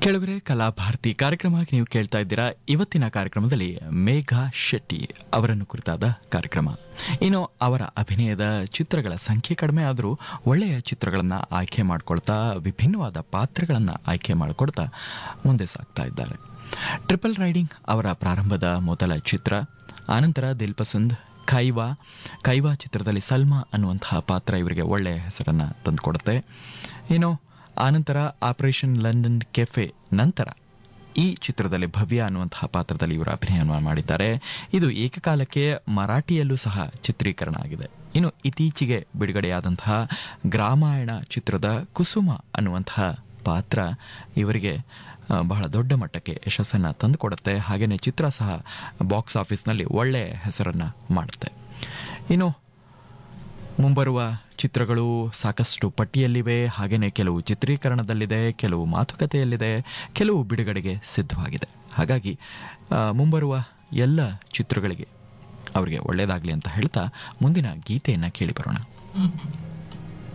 ಕೆಳಗರೆ ಕಲಾಭಾರತಿ ಕಾರ್ಯಕ್ರಮಕ್ಕೆ ನೀವು ಕೇಳ್ತಾ ಇದ್ದೀರಾ ಇವತ್ತಿನ ಕಾರ್ಯಕ್ರಮದಲ್ಲಿ ಮೇಘಾ ಶೆಟ್ಟಿ ಅವರನ್ನು ಕುರಿತಾದ ಕಾರ್ಯಕ್ರಮ ಇನ್ನು ಅವರ ಅಭಿನಯದ ಚಿತ್ರಗಳ ಸಂಖ್ಯೆ ಕಡಿಮೆ ಆದರೂ ಒಳ್ಳೆಯ ಚಿತ್ರಗಳನ್ನು ಆಯ್ಕೆ ಮಾಡ್ಕೊಳ್ತಾ ವಿಭಿನ್ನವಾದ ಪಾತ್ರಗಳನ್ನು ಆಯ್ಕೆ ಮಾಡಿಕೊಡ್ತಾ ಮುಂದೆ ಸಾಗ್ತಾ ಇದ್ದಾರೆ ಟ್ರಿಪಲ್ ರೈಡಿಂಗ್ ಅವರ ಪ್ರಾರಂಭದ ಮೊದಲ ಚಿತ್ರ ಆನಂತರ ದಿಲ್ ಪಸಂದ್ ಕೈವಾ ಕೈವಾ ಚಿತ್ರದಲ್ಲಿ ಸಲ್ಮಾ ಅನ್ನುವಂತಹ ಪಾತ್ರ ಇವರಿಗೆ ಒಳ್ಳೆಯ ಹೆಸರನ್ನು ತಂದುಕೊಡುತ್ತೆ ಇನ್ನು ಆನಂತರ ಆಪರೇಷನ್ ಲಂಡನ್ ಕೆಫೆ ನಂತರ ಈ ಚಿತ್ರದಲ್ಲಿ ಭವ್ಯ ಅನ್ನುವಂತಹ ಪಾತ್ರದಲ್ಲಿ ಇವರು ಅಭಿನಯ ಮಾಡಿದ್ದಾರೆ ಇದು ಏಕಕಾಲಕ್ಕೆ ಮರಾಠಿಯಲ್ಲೂ ಸಹ ಚಿತ್ರೀಕರಣ ಆಗಿದೆ ಇನ್ನು ಇತ್ತೀಚೆಗೆ ಬಿಡುಗಡೆಯಾದಂತಹ ಗ್ರಾಮಾಯಣ ಚಿತ್ರದ ಕುಸುಮ ಅನ್ನುವಂತಹ ಪಾತ್ರ ಇವರಿಗೆ ಆ, ಬಹಳ ದೊಡ್ಡ ಮಟ್ಟಕ್ಕೆ ಯಶಸ್ಸನ್ನು ತಂದುಕೊಡುತ್ತೆ ಹಾಗೆಯೇ ಚಿತ್ರ ಸಹ ಬಾಕ್ಸ್ ಆಫೀಸ್ನಲ್ಲಿ ಒಳ್ಳೆಯ ಹೆಸರನ್ನು ಮಾಡುತ್ತೆ ಇನ್ನು ಮುಂಬರುವ ಚಿತ್ರಗಳು ಸಾಕಷ್ಟು ಪಟ್ಟಿಯಲ್ಲಿವೆ ಹಾಗೆಯೇ ಕೆಲವು ಚಿತ್ರೀಕರಣದಲ್ಲಿದೆ ಕೆಲವು ಮಾತುಕತೆಯಲ್ಲಿದೆ ಕೆಲವು ಬಿಡುಗಡೆಗೆ ಸಿದ್ಧವಾಗಿದೆ ಹಾಗಾಗಿ ಆ, ಮುಂಬರುವ ಎಲ್ಲ ಚಿತ್ರಗಳಿಗೆ ಅವರಿಗೆ ಒಳ್ಳೆಯದಾಗಲಿ ಅಂತ ಹೇಳ್ತಾ ಮುಂದಿನ ಗೀತೆಯನ್ನು ಕೇಳಿ ಬರೋಣ